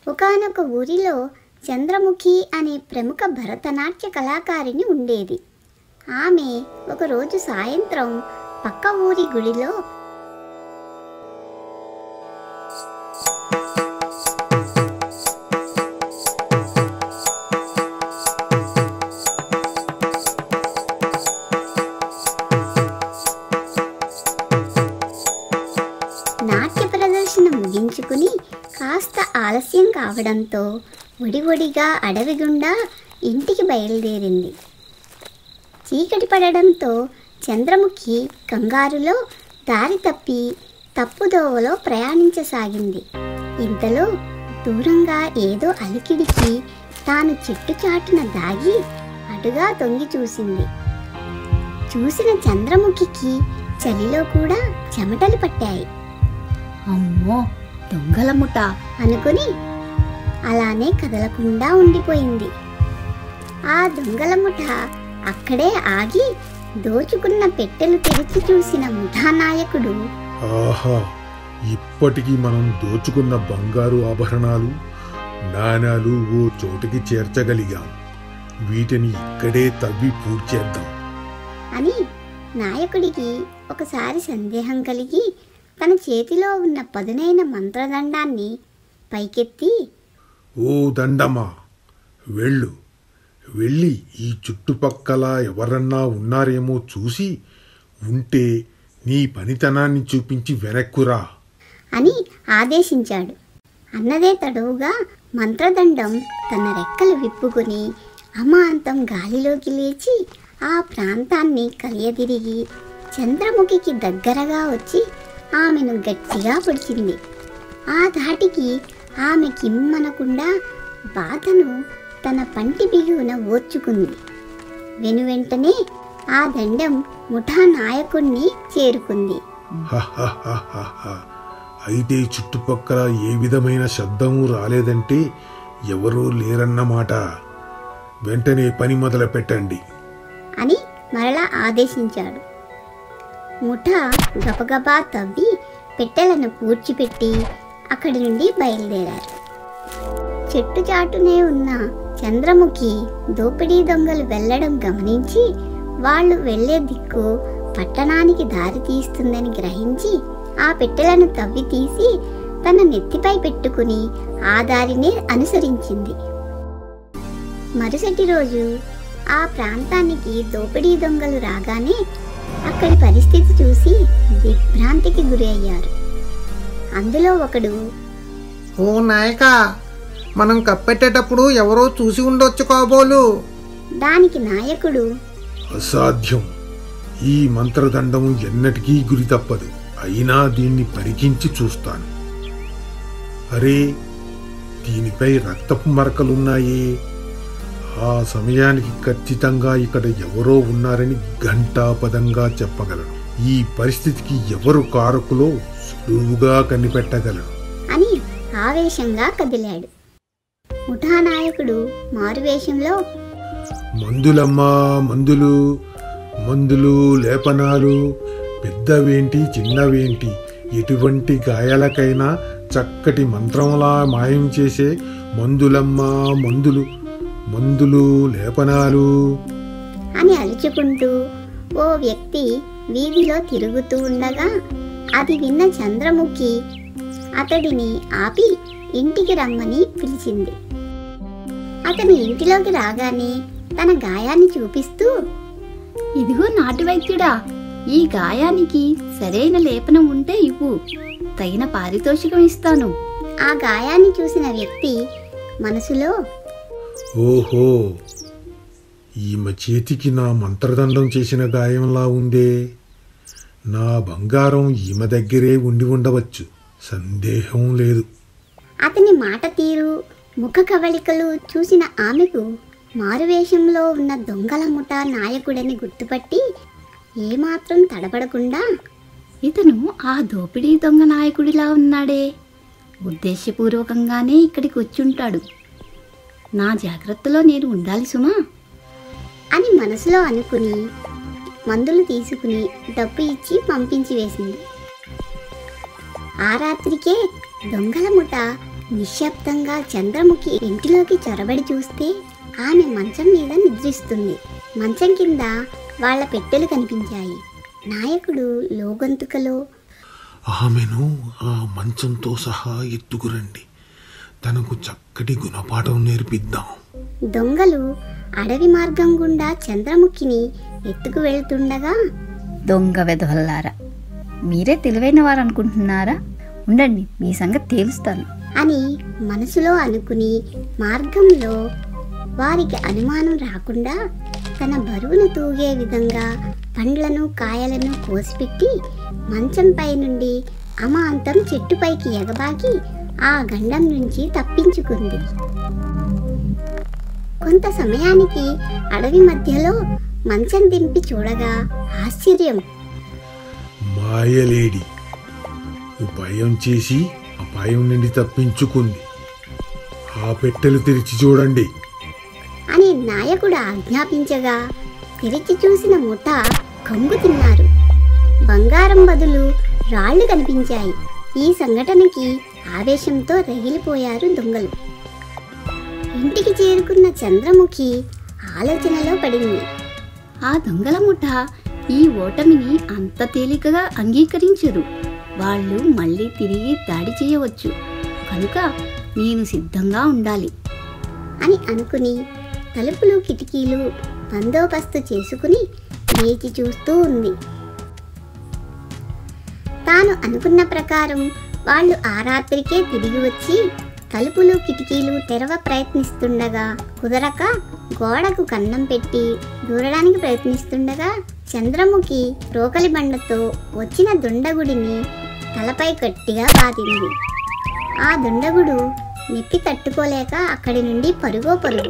ఒకానొక ఊరిలో చంద్రముఖి అనే ప్రముఖ భరతనాట్య కళాకారిణి ఉండేది ఆమె ఒకరోజు సాయంత్రం పక్క ఊరి గుడిలో నాట్య ప్రదర్శన ముగించుకుని కాస్త ఆలస్యం కావడంతో ఒడి ఒడిగా అడవి గుండా ఇంటికి బయలుదేరింది చీకటి పడడంతో చంద్రముఖి కంగారులో దారి తప్పి తప్పుదోవలో ప్రయాణించసాగింది ఇంతలో దూరంగా ఏదో అలికిడికి తాను చెట్టు చాటున దాగి అటుగా తొంగి చూసింది చూసిన చంద్రముఖికి చలిలో కూడా చెమటలు పట్టాయి అమ్మో దొంగల ముఠ అనుకుని అలానే కదలకుండా ఉండిపోయింది ఆ దొంగల ముఠ అక్కడే ఆగి దోచుకున్న పెట్టెలు తెరిచి చూసిన ముఠా నాయకుడు ఆహా ఇప్పటికీ మనం దోచుకున్న బంగారు ఆభరణాలు నాణాలు ఓ చోటికి చేర్చగలిగాం వీటిని ఇక్కడే తవ్వి పూడ్చేద్దాం అని నాయకుడికి ఒకసారి సందేహం కలిగి తన చేతిలో ఉన్న పదునైన మంత్రదండాన్ని పైకెత్తి ఓ దండమా వెళ్ళు వెళ్ళి ఈ చుట్టుపక్కల ఎవరన్నా ఉన్నారేమో చూసి ఉంటే నీ పనితనాన్ని చూపించి వెనక్కురా అని ఆదేశించాడు అన్నదే తడువుగా మంత్రదండం తన రెక్కలు విప్పుకుని అమాంతం గాలిలోకి లేచి ఆ ప్రాంతాన్ని కలియదిరిగి చంద్రముఖికి దగ్గరగా వచ్చి ఆమెను గట్టిగా పొడిచింది ఆ ధాటికి ఆమె కిమ్మనకుండా బాధను తన పంటి బిగువున ఓర్చుకుంది వెనువెంటనే ఆ దండం ముఠా నాయకుణ్ణి చేరుకుంది హహహహహ. అయితే చుట్టుపక్కల ఏ విధమైన శబ్దము రాలేదంటే ఎవరూ లేరన్నమాట వెంటనే పని మొదలు పెట్టండి అని మరలా ఆదేశించాడు ముఠ గబగబా తవ్వి పెట్టెలను పూడ్చిపెట్టి అక్కడి నుండి బయలుదేరారు చెట్టు చాటునే ఉన్న చంద్రముఖి దోపిడీ దొంగలు వెళ్ళడం గమనించి వాళ్ళు వెళ్ళే దిక్కు పట్టణానికి దారి తీస్తుందని గ్రహించి ఆ పెట్టెలను తవ్వి తీసి తన నెత్తిపై పెట్టుకుని ఆ దారినే అనుసరించింది మరుసటి రోజు ఆ ప్రాంతానికి దోపిడీ దొంగలు రాగానే అక్కడి పరిస్థితి చూసి దిగ్భ్రాంతికి గురి అయ్యారు అందులో ఒకడు ఓ నాయక మనం కప్పెట్టేటప్పుడు ఎవరో చూసి ఉండొచ్చు కాబోలు దానికి నాయకుడు అసాధ్యం ఈ మంత్రదండము ఎన్నటికీ గురి తప్పదు అయినా దీన్ని పరికించి చూస్తాను అరే దీనిపై రక్తపు మరకలున్నాయే ఆ సమయానికి ఖచ్చితంగా ఇక్కడ ఎవరో ఉన్నారని ఘంటాపదంగా చెప్పగలను ఈ పరిస్థితికి ఎవరు కారకులో సులువుగా కనిపెట్టగలను అని ఆవేశంగా కదిలాడు ముఠా నాయకుడు మారువేషంలో మందులమ్మా మందులు మందులు లేపనాలు పెద్దవేంటి చిన్నవేంటి ఎటువంటి గాయాలకైనా చక్కటి మంత్రంలా మాయం చేసే మందులమ్మా మందులు మందులు లేపనాలు అని అరుచుకుంటూ ఓ వ్యక్తి వీధిలో తిరుగుతూ ఉండగా అది విన్న చంద్రముఖి అతడిని ఆపి ఇంటికి రమ్మని పిలిచింది అతను ఇంటిలోకి రాగానే తన గాయాన్ని చూపిస్తూ ఇదిగో నాటు వైద్యుడా ఈ గాయానికి సరైన లేపనం ఉంటే ఇవ్వు తగిన పారితోషికం ఇస్తాను ఆ గాయాన్ని చూసిన వ్యక్తి మనసులో ఓహో ఈమె చేతికి నా మంత్రదండం చేసిన గాయంలా ఉందే నా బంగారం ఈమె దగ్గరే ఉండి ఉండవచ్చు సందేహం లేదు అతని మాట తీరు ముఖ కవళికలు చూసిన ఆమెకు మారువేషంలో ఉన్న దొంగల ముఠా నాయకుడని గుర్తుపట్టి ఏమాత్రం తడబడకుండా ఇతను ఆ దోపిడీ దొంగ నాయకుడిలా ఉన్నాడే ఉద్దేశపూర్వకంగానే ఇక్కడికి వచ్చుంటాడు నా జాగ్రత్తలో నేను ఉండాలి సుమా అని మనసులో అనుకుని మందులు తీసుకుని డబ్బు ఇచ్చి పంపించి వేసింది ఆ రాత్రికే దొంగల ముఠ నిశ్శబ్దంగా చంద్రముఖి ఇంటిలోకి చొరబడి చూస్తే ఆమె మంచం మీద నిద్రిస్తుంది మంచం కింద వాళ్ళ పెట్టెలు కనిపించాయి నాయకుడు లోగొంతుకలో ఆమెను ఆ మంచంతో సహా ఎత్తుకురండి తనకు చక్కటి గుణపాఠం నేర్పిద్దాం దొంగలు అడవి మార్గం గుండా చంద్రముఖిని ఎత్తుకు వెళ్తుండగా దొంగ వెధవల్లారా మీరే తెలివైన వారు అనుకుంటున్నారా ఉండండి మీ సంగతి తేలుస్తాను అని మనసులో అనుకుని మార్గంలో వారికి అనుమానం రాకుండా తన బరువును తూగే విధంగా పండ్లను కాయలను కోసిపెట్టి మంచంపై నుండి అమాంతం చెట్టుపైకి ఎగబాకి ఆ గండం నుంచి తప్పించుకుంది కొంత సమయానికి అడవి మధ్యలో మంచం దింపి చూడగా ఆశ్చర్యం మాయలేడి ఉపాయం చేసి అపాయం నుండి తప్పించుకుంది ఆ పెట్టెలు తెరిచి చూడండి అని నాయకుడు ఆజ్ఞాపించగా తెరిచి చూసిన ముఠ కంగు తిన్నారు బంగారం బదులు రాళ్లు కనిపించాయి ఈ సంఘటనకి ఆవేశంతో రగిలిపోయారు దొంగలు ఇంటికి చేరుకున్న చంద్రముఖి ఆలోచనలో పడింది ఆ దొంగల ముఠ ఈ ఓటమిని అంత తేలికగా అంగీకరించరు వాళ్ళు మళ్ళీ తిరిగి దాడి చేయవచ్చు కనుక నేను సిద్ధంగా ఉండాలి అని అనుకుని తలుపులు కిటికీలు బందోబస్తు చేసుకుని వేచి చూస్తూ ఉంది తాను అనుకున్న ప్రకారం వాళ్ళు ఆ రాత్రికే తిరిగి వచ్చి తలుపులు కిటికీలు తెరవ ప్రయత్నిస్తుండగా కుదరక గోడకు కన్నం పెట్టి దూరడానికి ప్రయత్నిస్తుండగా చంద్రముఖి రోకలి బండతో వచ్చిన దుండగుడిని తలపై గట్టిగా బాధింది ఆ దుండగుడు నెప్పి తట్టుకోలేక అక్కడి నుండి పరుగో పరుగు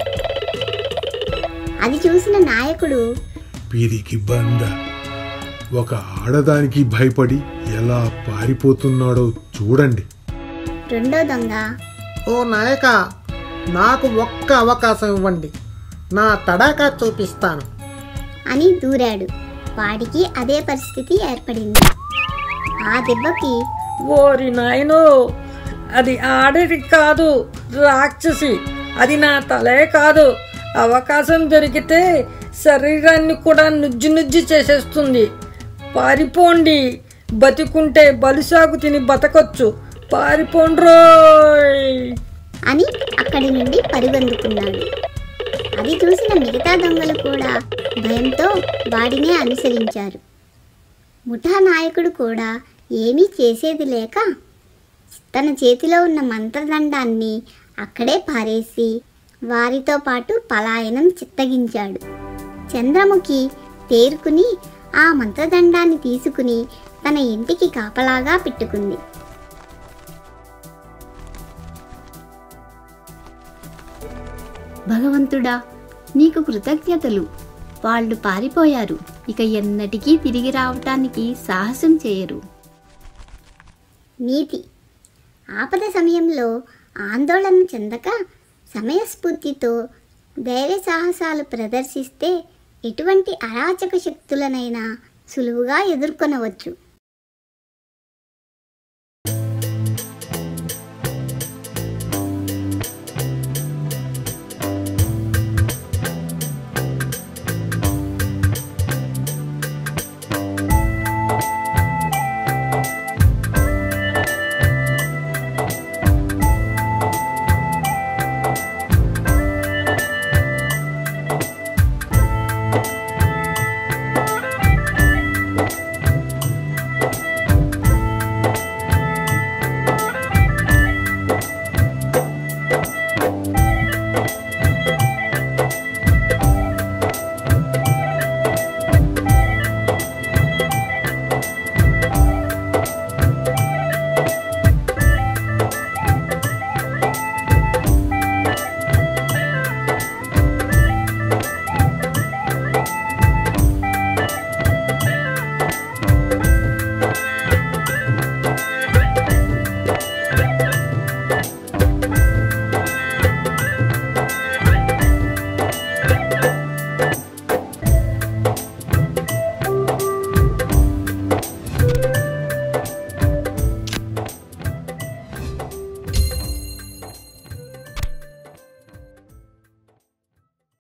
అది చూసిన నాయకుడు పిరికి బంద ఒక ఆడదానికి భయపడి ఎలా పారిపోతున్నాడో చూడండి రెండో దొంగ ఓ నాయక నాకు ఒక్క అవకాశం ఇవ్వండి నా తడాకా చూపిస్తాను అని దూరాడు వాడికి అదే పరిస్థితి ఏర్పడింది ఆ దెబ్బకి ఓరి నాయనో అది ఆడది కాదు రాక్షసి అది నా తలే కాదు అవకాశం దొరికితే శరీరాన్ని కూడా నుజ్జు నుజ్జు చేసేస్తుంది పారిపోండి బతికుంటే బలిసాగు తిని బతకొచ్చు పారిపోండ్రోయ్ అని అక్కడి నుండి పరుగందుకున్నాడు అది చూసిన మిగతా దొంగలు కూడా భయంతో వాడినే అనుసరించారు ముఠా నాయకుడు కూడా ఏమీ చేసేది లేక తన చేతిలో ఉన్న మంత్రదండాన్ని అక్కడే పారేసి వారితో పాటు పలాయనం చిత్తగించాడు చంద్రముఖి తేరుకుని ఆ మంత్రదండాన్ని తీసుకుని తన ఇంటికి కాపలాగా పెట్టుకుంది భగవంతుడా నీకు కృతజ్ఞతలు వాళ్ళు పారిపోయారు ఇక ఎన్నటికీ తిరిగి రావటానికి సాహసం చేయరు నీతి ఆపద సమయంలో ఆందోళన చెందక సమయస్ఫూర్తితో ధైర్య సాహసాలు ప్రదర్శిస్తే ఎటువంటి అరాచక శక్తులనైనా సులువుగా ఎదుర్కొనవచ్చు